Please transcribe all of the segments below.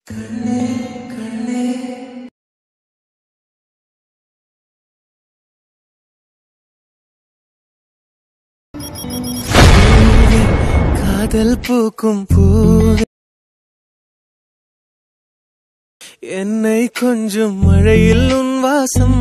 காதல் பூக்கும் பூவே என்னை கொஞ்சம் மழையில் உன் வாசம்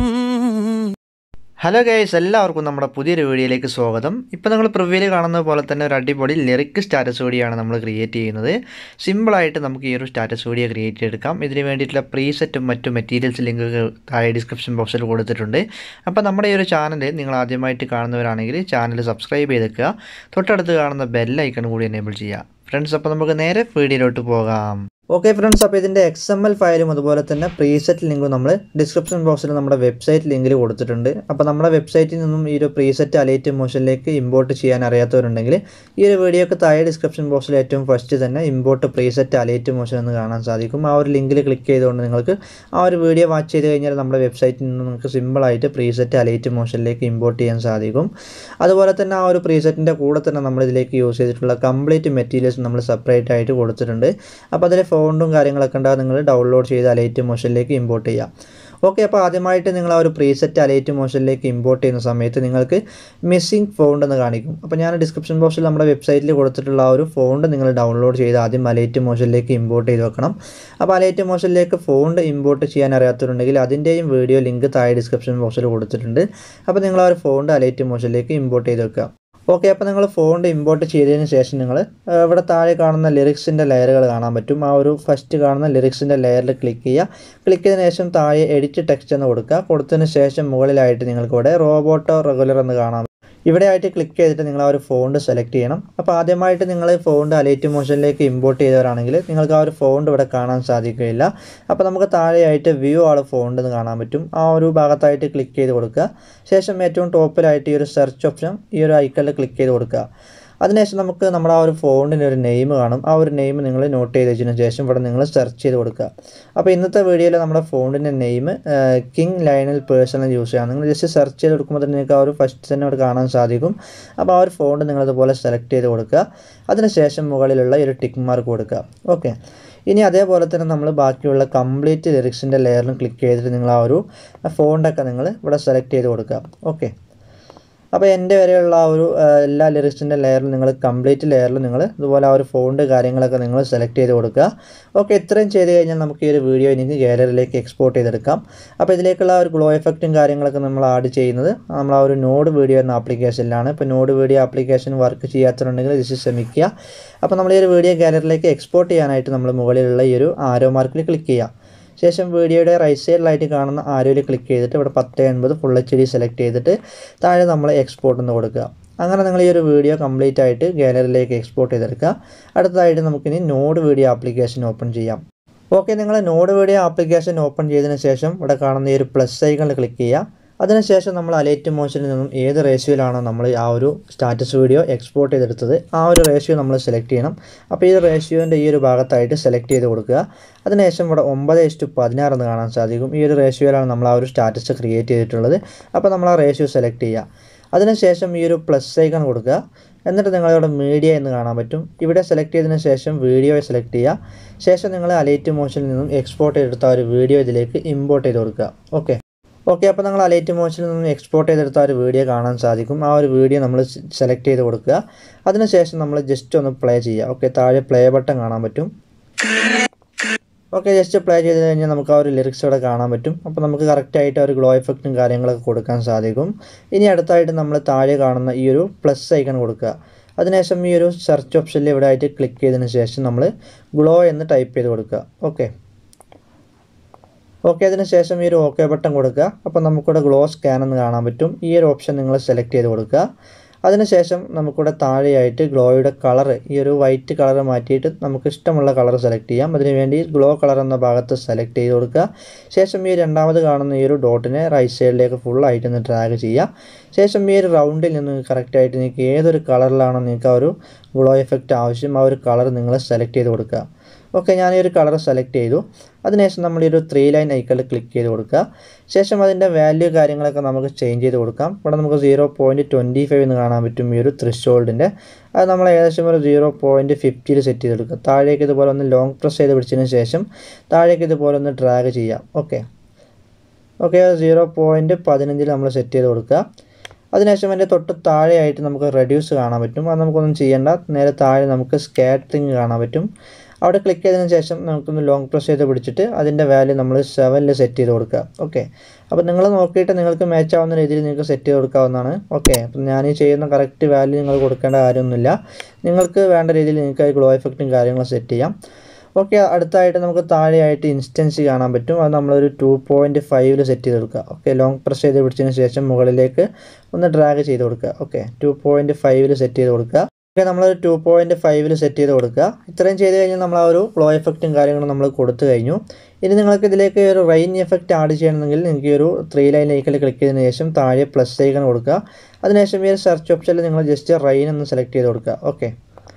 ഹലോ ഗൈസ് എല്ലാവർക്കും നമ്മുടെ പുതിയൊരു വീഡിയോയിലേക്ക് സ്വാഗതം ഇപ്പോൾ നിങ്ങൾ പ്രിവ്യൂവിൽ കാണുന്ന പോലെ തന്നെ ഒരു അടിപൊളി ലിറിക് സ്റ്റാറ്റസ് വീഡിയോ ആണ് നമ്മൾ ക്രിയേറ്റ് ചെയ്യുന്നത് സിമ്പിളായിട്ട് നമുക്ക് ഈ ഒരു സ്റ്റാറ്റസ് വീഡിയോ ക്രിയേറ്റ് ചെയ്തെടുക്കാം ഇതിന് വേണ്ടിയിട്ടുള്ള പ്രീസെറ്റും മറ്റു മെറ്റീരിയൽസ് ലിങ്ക് താഴെ ഡിസ്ക്രിപ്ഷൻ ബോക്സിൽ കൊടുത്തിട്ടുണ്ട് അപ്പോൾ നമ്മുടെ ഈ ഒരു ചാനൽ നിങ്ങൾ ആദ്യമായിട്ട് കാണുന്നവരാണെങ്കിൽ ചാനൽ സബ്സ്ക്രൈബ് ചെയ്തേക്കുക തൊട്ടടുത്ത് കാണുന്ന ബെല്ലൈക്കൺ കൂടി എനേബിൾ ചെയ്യുക ഫ്രണ്ട്സ് അപ്പോൾ നമുക്ക് നേരെ വീഡിയോയിലോട്ട് പോകാം ഓക്കെ ഫ്രണ്ട്സ് അപ്പോൾ ഇതിൻ്റെ എക്സ് എം എൽ ഫയലും അതുപോലെ തന്നെ പ്രീസെറ്റ് ലിങ്കും നമ്മൾ ഡിസ്ക്രിപ്ഷൻ ബോക്സിൽ നമ്മുടെ വെബ്സൈറ്റ് ലിങ്കിൽ കൊടുത്തിട്ടുണ്ട് അപ്പോൾ നമ്മുടെ വെബ്സൈറ്റിൽ നിന്നും ഈ ഒരു പ്രീസെറ്റ് അലൈറ്റ് മോഷനിലേക്ക് ഇമ്പോർട്ട് ചെയ്യാൻ അറിയാത്തവരുണ്ടെങ്കിൽ ഈ ഒരു വീഡിയോക്ക് താഴെ ഡിസ്ക്രിപ്ഷൻ ബോക്സിൽ ഏറ്റവും ഫസ്റ്റ് തന്നെ ഇമ്പോർട്ട് പ്രീസെറ്റ് അലൈറ്റ് മോഷൻ എന്ന് കാണാൻ സാധിക്കും ആ ഒരു ലിങ്കിൽ ക്ലിക്ക് ചെയ്തുകൊണ്ട് നിങ്ങൾക്ക് ആ ഒരു വീഡിയോ വാച്ച് ചെയ്ത് കഴിഞ്ഞാൽ നമ്മുടെ വെബ്സൈറ്റിൽ നിന്ന് നിങ്ങൾക്ക് സിമ്പിളായിട്ട് പ്രീസെറ്റ് അലൈറ്റ് മോഷനിലേക്ക് ഇമ്പോർട്ട് ചെയ്യാൻ സാധിക്കും അതുപോലെ തന്നെ ആ ഒരു പ്രീസെറ്റിൻ്റെ കൂടെ തന്നെ നമ്മൾ ഇതിലേക്ക് യൂസ് ചെയ്തിട്ടുള്ള കംപ്ലീറ്റ് മെറ്റീരിയൽസ് നമ്മൾ സെപ്പറേറ്റ് ആയിട്ട് കൊടുത്തിട്ടുണ്ട് അപ്പോൾ അതിൽ ഫോണ്ടും കാര്യങ്ങളൊക്കെ ഉണ്ടാകും നിങ്ങൾ ഡൗൺലോഡ് ചെയ്ത് അലൈറ്റ് മോഷനിലേക്ക് ഇമ്പോർട്ട് ചെയ്യാം ഓക്കെ അപ്പോൾ ആദ്യമായിട്ട് നിങ്ങൾ ആ ഒരു പ്രീസെറ്റ് അലൈറ്റ് മോഷനിലേക്ക് ഇമ്പോർട്ട് ചെയ്യുന്ന സമയത്ത് നിങ്ങൾക്ക് മിസ്സിംഗ് ഫോണ്ട് എന്ന് കാണിക്കും അപ്പോൾ ഞാൻ ഡിസ്ക്രിപ്ഷൻ ബോക്സിൽ നമ്മുടെ വെബ്സൈറ്റിൽ കൊടുത്തിട്ടുള്ള ആ ഒരു ഫോണ്ട് നിങ്ങൾ ഡൗൺലോഡ് ചെയ്ത് ആദ്യം അലൈറ്റ് മോഷനിലേക്ക് ഇമ്പോർട്ട് ചെയ്ത് വെക്കണം അപ്പോൾ അലൈറ്റ് മോഷനിലേക്ക് ഫോണ്ട് ഇമ്പോർട്ട് ചെയ്യാൻ അറിയാത്തവരുണ്ടെങ്കിൽ അതിൻ്റെയും വീഡിയോ ലിങ്ക് താഴെ ഡിസ്ക്രിപ്ഷൻ ബോക്സിൽ കൊടുത്തിട്ടുണ്ട് അപ്പോൾ നിങ്ങൾ ആ ഒരു ഫോണ്ട് അലൈറ്റ് മോഷനിലേക്ക് ഇമ്പോർട്ട് ചെയ്ത് വെക്കുക ഓക്കെ അപ്പോൾ നിങ്ങൾ ഫോണ്ട് ഇമ്പോർട്ട് ചെയ്തതിന് ശേഷം നിങ്ങൾ ഇവിടെ താഴെ കാണുന്ന ലിറിക്സിൻ്റെ ലെയറുകൾ കാണാൻ പറ്റും ആ ഒരു ഫസ്റ്റ് കാണുന്ന ലിറിക്സിൻ്റെ ലെയറിൽ ക്ലിക്ക് ചെയ്യുക ക്ലിക്ക് ചെയ്തതിന് ശേഷം താഴെ എഡിറ്റ് ടെക്സ്റ്റ് എന്ന് കൊടുക്കുക കൊടുത്തതിന് ശേഷം മുകളിലായിട്ട് നിങ്ങൾക്ക് ഇവിടെ റോബോട്ടോ റെഗുലർ എന്ന് കാണാം ഇവിടെ ആയിട്ട് ക്ലിക്ക് ചെയ്തിട്ട് നിങ്ങൾ ആ ഒരു ഫോണ്ട് സെലക്ട് ചെയ്യണം അപ്പോൾ ആദ്യമായിട്ട് നിങ്ങൾ ഫോണ്ട് അലൈറ്റ് മോഷനിലേക്ക് ഇമ്പോർട്ട് ചെയ്തവരാണെങ്കിൽ നിങ്ങൾക്ക് ആ ഒരു ഫോണ്ട് ഇവിടെ കാണാൻ സാധിക്കുകയില്ല അപ്പോൾ നമുക്ക് താഴെയായിട്ട് വ്യൂ ആൾ ഫോണ്ട് എന്ന് കാണാൻ പറ്റും ആ ഒരു ഭാഗത്തായിട്ട് ക്ലിക്ക് ചെയ്ത് കൊടുക്കുക ശേഷം ഏറ്റവും ടോപ്പിലായിട്ട് ഈ ഒരു സെർച്ച് ഓപ്ഷൻ ഈ ഒരു ഐക്കണിൽ ക്ലിക്ക് ചെയ്ത് കൊടുക്കുക അതിനുശേഷം നമുക്ക് നമ്മുടെ ആ ഒരു ഫോണിന് ഒരു നെയിം കാണും ആ ഒരു നെയിം നിങ്ങൾ നോട്ട് ചെയ്ത് വെച്ചതിന് ശേഷം ഇവിടെ നിങ്ങൾ സെർച്ച് ചെയ്ത് കൊടുക്കുക അപ്പോൾ ഇന്നത്തെ വീഡിയോയിൽ നമ്മുടെ ഫോണിൻ്റെ നെയിം കിങ് ലൈനൽ പേഴ്സണൽ യൂസ് ചെയ്യാം നിങ്ങൾ ജസ്റ്റ് സെർച്ച് ചെയ്ത് കൊടുക്കുമ്പോൾ തന്നെ നിങ്ങൾക്ക് ആ ഒരു ഫസ്റ്റ് തന്നെ അവിടെ കാണാൻ സാധിക്കും അപ്പോൾ ആ ഒരു ഫോണ്ട് നിങ്ങളിതുപോലെ സെലക്ട് ചെയ്ത് കൊടുക്കുക അതിനുശേഷം മുകളിലുള്ള ഈ ഒരു ടിക്ക് മാർക്ക് കൊടുക്കുക ഓക്കെ ഇനി അതേപോലെ തന്നെ നമ്മൾ ബാക്കിയുള്ള കംപ്ലീറ്റ് ലിറിക്സിൻ്റെ ലെയറിലും ക്ലിക്ക് ചെയ്തിട്ട് നിങ്ങൾ ആ ഒരു ഫോണ്ടൊക്കെ നിങ്ങൾ ഇവിടെ സെലക്ട് ചെയ്ത് കൊടുക്കുക ഓക്കെ അപ്പോൾ എൻ്റെ വരെയുള്ള ആ ഒരു എല്ലാ ലിറിക്സിൻ്റെ ലെയറിലും നിങ്ങൾ കംപ്ലീറ്റ് ലെയറിലും നിങ്ങൾ ഇതുപോലെ ആ ഒരു ഫോണ്ട് കാര്യങ്ങളൊക്കെ നിങ്ങൾ സെലക്ട് ചെയ്ത് കൊടുക്കുക ഓക്കെ ഇത്രയും ചെയ്ത് കഴിഞ്ഞാൽ നമുക്ക് ഈ ഒരു വീഡിയോ എനിക്ക് ഗാലറിയിലേക്ക് എക്സ്പോർട്ട് ചെയ്തെടുക്കാം അപ്പോൾ ഇതിലേക്കുള്ള ഒരു ഗ്ലോ എഫക്റ്റും കാര്യങ്ങളൊക്കെ നമ്മൾ ആഡ് ചെയ്യുന്നത് നമ്മൾ ആ ഒരു നോഡ് വീഡിയോ എന്ന ആപ്ലിക്കേഷനിലാണ് ഇപ്പോൾ നോഡ് വീഡിയോ ആപ്ലിക്കേഷൻ വർക്ക് ചെയ്യാത്തതുണ്ടെങ്കിൽ ഇത് ശ്രമിക്കുക അപ്പോൾ നമ്മൾ ഈ ഒരു വീഡിയോ ഗാലറിയിലേക്ക് എക്സ്പോർട്ട് ചെയ്യാനായിട്ട് നമ്മൾ മുകളിലുള്ള ഈ ഒരു ആരോ മാർക്കിൽ ക്ലിക്ക് ചെയ്യുക ശേഷം വീഡിയോയുടെ റൈറ്റ് സൈഡിലായിട്ട് കാണുന്ന ആരോയിൽ ക്ലിക്ക് ചെയ്തിട്ട് ഇവിടെ പത്ത് എൺപത് ഫുൾ എച്ച് ഡി സെലക്ട് ചെയ്തിട്ട് താഴെ നമ്മൾ എക്സ്പോർട്ട് എന്ന് കൊടുക്കുക അങ്ങനെ നിങ്ങൾ ഈ ഒരു വീഡിയോ കംപ്ലീറ്റ് ആയിട്ട് ഗാലറിയിലേക്ക് എക്സ്പോർട്ട് ചെയ്തെടുക്കുക അടുത്തതായിട്ട് നമുക്കിനി നോഡ് വീഡിയോ ആപ്ലിക്കേഷൻ ഓപ്പൺ ചെയ്യാം ഓക്കെ നിങ്ങൾ നോഡ് വീഡിയോ ആപ്ലിക്കേഷൻ ഓപ്പൺ ചെയ്തതിന് ശേഷം ഇവിടെ കാണുന്ന ഈ ഒരു പ്ലസ് ഐക്കണിൽ ക്ലിക്ക് ചെയ്യുക അതിനുശേഷം നമ്മൾ അലൈറ്റ് മോഷനിൽ നിന്നും ഏത് റേഷ്യോയിലാണോ നമ്മൾ ആ ഒരു സ്റ്റാറ്റസ് വീഡിയോ എക്സ്പോർട്ട് ചെയ്തെടുത്തത് ആ ഒരു റേഷ്യോ നമ്മൾ സെലക്ട് ചെയ്യണം അപ്പോൾ ഈ റേഷ്യോൻ്റെ ഈ ഒരു ഭാഗത്തായിട്ട് സെലക്ട് ചെയ്ത് കൊടുക്കുക അതിനുശേഷം ഇവിടെ ഒമ്പത് ഇഷ്ടു പതിനാറ് എന്ന് കാണാൻ സാധിക്കും ഈ ഒരു റേഷ്യോയിലാണ് നമ്മൾ ആ ഒരു സ്റ്റാറ്റസ് ക്രിയേറ്റ് ചെയ്തിട്ടുള്ളത് അപ്പോൾ നമ്മൾ ആ റേഷ്യോ സെലക്ട് ചെയ്യുക അതിനുശേഷം ഈ ഒരു പ്ലസ് ഐക്കൺ കൊടുക്കുക എന്നിട്ട് നിങ്ങളിവിടെ മീഡിയ എന്ന് കാണാൻ പറ്റും ഇവിടെ സെലക്ട് ചെയ്തതിന് ശേഷം വീഡിയോ സെലക്ട് ചെയ്യുക ശേഷം നിങ്ങൾ അലൈറ്റ് മോഷനിൽ നിന്നും എക്സ്പോർട്ട് ചെയ്തെടുത്ത ഒരു വീഡിയോ ഇതിലേക്ക് ഇമ്പോർട്ട് ചെയ്ത് കൊടുക്കുക ഓക്കെ ഓക്കെ അപ്പോൾ നിങ്ങൾ അലൈറ്റ് മോഷനിൽ നിന്ന് എക്സ്പോർട്ട് ചെയ്തെടുത്ത ഒരു വീഡിയോ കാണാൻ സാധിക്കും ആ ഒരു വീഡിയോ നമ്മൾ സെലക്ട് ചെയ്ത് കൊടുക്കുക അതിനുശേഷം നമ്മൾ ജസ്റ്റ് ഒന്ന് പ്ലേ ചെയ്യുക ഓക്കെ താഴെ പ്ലേ ബട്ടൺ കാണാൻ പറ്റും ഓക്കെ ജസ്റ്റ് പ്ലേ ചെയ്ത് കഴിഞ്ഞാൽ നമുക്ക് ആ ഒരു ലിറിക്സ് ഇവിടെ കാണാൻ പറ്റും അപ്പോൾ നമുക്ക് കറക്റ്റായിട്ട് ഒരു ഗ്ലോ എഫക്റ്റും കാര്യങ്ങളൊക്കെ കൊടുക്കാൻ സാധിക്കും ഇനി അടുത്തായിട്ട് നമ്മൾ താഴെ കാണുന്ന ഈ ഒരു പ്ലസ് ഐക്കൺ കൊടുക്കുക അതിനുശേഷം ഈ ഒരു സെർച്ച് ഓപ്ഷനിൽ ഇവിടെ ആയിട്ട് ക്ലിക്ക് ചെയ്തതിന് ശേഷം നമ്മൾ ഗ്ലോ എന്ന് ടൈപ്പ് ചെയ്ത് കൊടുക്കുക ഓക്കെ ഓക്കെ അതിന് ശേഷം ഈ ഒരു ഓക്കെ ബട്ടൺ കൊടുക്കുക അപ്പോൾ നമുക്കിവിടെ ഗ്ലോ സ്കാൻ എന്ന് കാണാൻ പറ്റും ഈ ഒരു ഓപ്ഷൻ നിങ്ങൾ സെലക്ട് ചെയ്ത് കൊടുക്കുക അതിനുശേഷം നമുക്കിവിടെ താഴെയായിട്ട് ഗ്ലോയുടെ കളർ ഈ ഒരു വൈറ്റ് കളർ മാറ്റിയിട്ട് നമുക്ക് ഇഷ്ടമുള്ള കളർ സെലക്ട് ചെയ്യാം അതിനുവേണ്ടി ഗ്ലോ കളർ എന്ന ഭാഗത്ത് സെലക്ട് ചെയ്ത് കൊടുക്കുക ശേഷം ഈ രണ്ടാമത് കാണുന്ന ഈ ഒരു ഡോട്ടിനെ റൈറ്റ് സൈഡിലേക്ക് ഫുള്ളായിട്ട് ഒന്ന് ഡ്രാഗ് ചെയ്യുക ശേഷം ഈ ഒരു റൗണ്ടിൽ നിന്ന് കറക്റ്റായിട്ട് നിങ്ങൾക്ക് ഏതൊരു കളറിലാണോ നിങ്ങൾക്ക് ആ ഒരു ഗ്ലോ എഫക്റ്റ് ആവശ്യം ആ ഒരു കളർ നിങ്ങൾ സെലക്ട് ചെയ്ത് കൊടുക്കുക ഓക്കെ ഞാൻ ഈ ഒരു കളർ സെലക്ട് ചെയ്തു അതിനുശേഷം നമ്മൾ ഈ ഒരു ത്രീ ലൈൻ ഐക്കണിൽ ക്ലിക്ക് ചെയ്ത് കൊടുക്കുക ശേഷം അതിൻ്റെ വാല്യൂ കാര്യങ്ങളൊക്കെ നമുക്ക് ചേഞ്ച് ചെയ്ത് കൊടുക്കാം ഇവിടെ നമുക്ക് സീറോ പോയിൻറ്റ് ട്വൻറ്റി ഫൈവ് എന്ന് കാണാൻ പറ്റും ഈ ഒരു ത്രിഷോൾഡിൻ്റെ അത് നമ്മൾ ഏകദേശം ഒരു സീറോ പോയിൻറ്റ് ഫിഫ്റ്റിയിൽ സെറ്റ് ചെയ്ത് കൊടുക്കുക താഴേക്ക് ഇതുപോലെ ഒന്ന് ലോങ് പ്രസ് ചെയ്ത് പിടിച്ചതിന് ശേഷം താഴേക്ക് ഇതുപോലെ ഒന്ന് ഡ്രാഗ് ചെയ്യാം ഓക്കെ ഓക്കെ സീറോ പോയിൻറ്റ് പതിനഞ്ചിൽ നമ്മൾ സെറ്റ് ചെയ്ത് കൊടുക്കുക അതിനുശേഷം അതിൻ്റെ തൊട്ട് താഴെയായിട്ട് നമുക്ക് റെഡ്യൂസ് കാണാൻ പറ്റും അത് നമുക്കൊന്നും ചെയ്യേണ്ട നേരെ താഴെ നമുക്ക് സ്കാറ്ററിങ് കാണാൻ പറ്റും അവിടെ ക്ലിക്ക് ചെയ്തതിന് ശേഷം നമുക്കൊന്ന് ലോങ് പ്രസ് ചെയ്ത് പിടിച്ചിട്ട് അതിൻ്റെ വാല്യൂ നമ്മൾ സെവനിൽ സെറ്റ് ചെയ്ത് കൊടുക്കുക ഓക്കെ അപ്പോൾ നിങ്ങൾ നോക്കിയിട്ട് നിങ്ങൾക്ക് മാച്ച് ആവുന്ന രീതിയിൽ നിങ്ങൾക്ക് സെറ്റ് ചെയ്ത് കൊടുക്കാവുന്നതാണ് ഓക്കെ അപ്പം ഞാൻ ഈ ചെയ്യുന്ന കറക്റ്റ് വാല്യൂ നിങ്ങൾ കൊടുക്കേണ്ട കാര്യമൊന്നുമില്ല നിങ്ങൾക്ക് വേണ്ട രീതിയിൽ നിങ്ങൾക്ക് ഗ്ലോ എഫക്റ്റും കാര്യങ്ങളും സെറ്റ് ചെയ്യാം ഓക്കെ അടുത്തായിട്ട് നമുക്ക് താഴെയായിട്ട് ഇൻസ്റ്റൻസ് കാണാൻ പറ്റും അത് നമ്മളൊരു ടു പോയിൻറ്റ് ഫൈവിൽ സെറ്റ് ചെയ്ത് കൊടുക്കുക ഓക്കെ ലോങ് പ്രസ് ചെയ്ത് പിടിച്ചതിന് ശേഷം മുകളിലേക്ക് ഒന്ന് ഡ്രാഗ് ചെയ്ത് കൊടുക്കുക ഓക്കെ ടു പോയിൻറ്റ് ഫൈവിൽ സെറ്റ് ചെയ്ത് കൊടുക്കുക ഓക്കെ നമ്മളൊരു ടു പോയിൻറ്റ് ഫൈവിൽ സെറ്റ് ചെയ്ത് കൊടുക്കുക ഇത്രയും ചെയ്ത് കഴിഞ്ഞാൽ നമ്മൾ ആ ഒരു ഗ്ലോ എഫക്റ്റും കാര്യങ്ങളും നമ്മൾ കൊടുത്തു കഴിഞ്ഞു ഇനി നിങ്ങൾക്ക് ഇതിലേക്ക് ഒരു റെയിൻ എഫക്റ്റ് ആഡ് ചെയ്യണമെങ്കിൽ നിങ്ങൾക്ക് ഈ ഒരു ത്രീ ലൈൻ ഐക്കണിൽ ക്ലിക്ക് ചെയ്തതിന് ശേഷം താഴെ പ്ലസ് ഐക്കൺ കൊടുക്കുക അതിനുശേഷം ഈ ഒരു സെർച്ച് ഓപ്ഷനിൽ നിങ്ങൾ ജസ്റ്റ് റെയിൻ എന്ന് സെലക്ട് ചെയ്ത് കൊടുക്കുക ഓക്കെ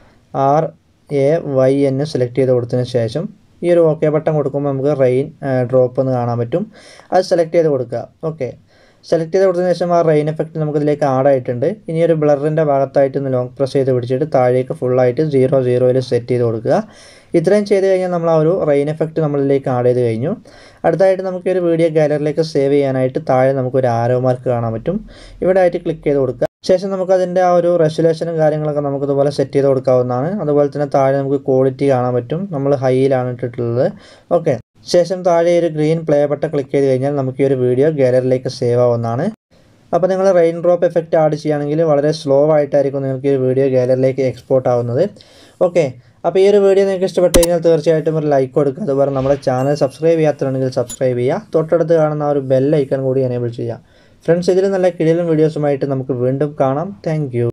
ആർ എ വൈ എന്ന് സെലക്ട് ചെയ്ത് കൊടുത്തതിന് ശേഷം ഈ ഒരു ഓക്കെ ബട്ടൺ കൊടുക്കുമ്പോൾ നമുക്ക് റെയിൻ ഡ്രോപ്പ് എന്ന് കാണാൻ പറ്റും അത് സെലക്ട് ചെയ്ത് കൊടുക്കുക ഓക്കെ സെലക്ട് ചെയ്ത് കൊടുത്തതിന് ശേഷം ആ റെയിൻ എഫക്റ്റ് നമുക്ക് ഇതിലേക്ക് ആഡ് ആയിട്ടുണ്ട് ഇനി ഒരു ബ്ലറിൻ്റെ ഭാഗത്തായിട്ട് ഒന്ന് ലോങ് പ്രസ് ചെയ്ത് പിടിച്ചിട്ട് താഴേക്ക് ഫുള്ളായിട്ട് സീറോ സീറോയിൽ സെറ്റ് ചെയ്ത് കൊടുക്കുക ഇത്രയും ചെയ്ത് കഴിഞ്ഞാൽ നമ്മൾ ആ ഒരു റെയിൻ എഫക്റ്റ് നമ്മളിലേക്ക് ആഡ് ചെയ്ത് കഴിഞ്ഞു അടുത്തായിട്ട് നമുക്ക് ഈ ഒരു വീഡിയോ ഗാലറിയിലേക്ക് സേവ് ചെയ്യാനായിട്ട് താഴെ നമുക്ക് ഒരു ആരോ മാർക്ക് കാണാൻ പറ്റും ഇവിടെ ആയിട്ട് ക്ലിക്ക് ചെയ്ത് കൊടുക്കുക ശേഷം നമുക്ക് അതിൻ്റെ ആ ഒരു റെസൊല്യൂഷനും കാര്യങ്ങളൊക്കെ നമുക്ക് ഇതുപോലെ സെറ്റ് ചെയ്ത് കൊടുക്കാവുന്നതാണ് അതുപോലെ തന്നെ താഴെ നമുക്ക് ക്വാളിറ്റി കാണാൻ പറ്റും നമ്മൾ ഹൈയിലാണ് ഇട്ടിട്ടുള്ളത് ഓക്കെ ശേഷം താഴെ ഒരു ഗ്രീൻ പ്ലേ ബട്ടൺ ക്ലിക്ക് ചെയ്ത് കഴിഞ്ഞാൽ നമുക്ക് ഈ ഒരു വീഡിയോ ഗാലറിയിലേക്ക് സേവ് ആവുന്നതാണ് അപ്പോൾ നിങ്ങൾ റെയിൻ ഡ്രോപ്പ് എഫക്റ്റ് ആഡ് ചെയ്യുകയാണെങ്കിൽ വളരെ സ്ലോ ആയിട്ടായിരിക്കും നിങ്ങൾക്ക് ഈ വീഡിയോ ഗാലറിയിലേക്ക് എക്സ്പോർട്ട് ആവുന്നത് ഓക്കെ അപ്പോൾ ഈ ഒരു വീഡിയോ നിങ്ങൾക്ക് ഇഷ്ടപ്പെട്ട് കഴിഞ്ഞാൽ തീർച്ചയായിട്ടും ഒരു ലൈക്ക് കൊടുക്കുക അതുപോലെ നമ്മുടെ ചാനൽ സബ്സ്ക്രൈബ് ചെയ്യാത്തതുണ്ടെങ്കിൽ സബ്സ്ക്രൈബ് ചെയ്യുക തൊട്ടടുത്ത് കാണുന്ന ആ ഒരു ബെൽ ഐക്കൺ കൂടി എനേബിൾ ചെയ്യുക ഫ്രണ്ട്സ് ഇതിൽ നല്ല കിടിലൻ വീഡിയോസുമായിട്ട് നമുക്ക് വീണ്ടും കാണാം താങ്ക്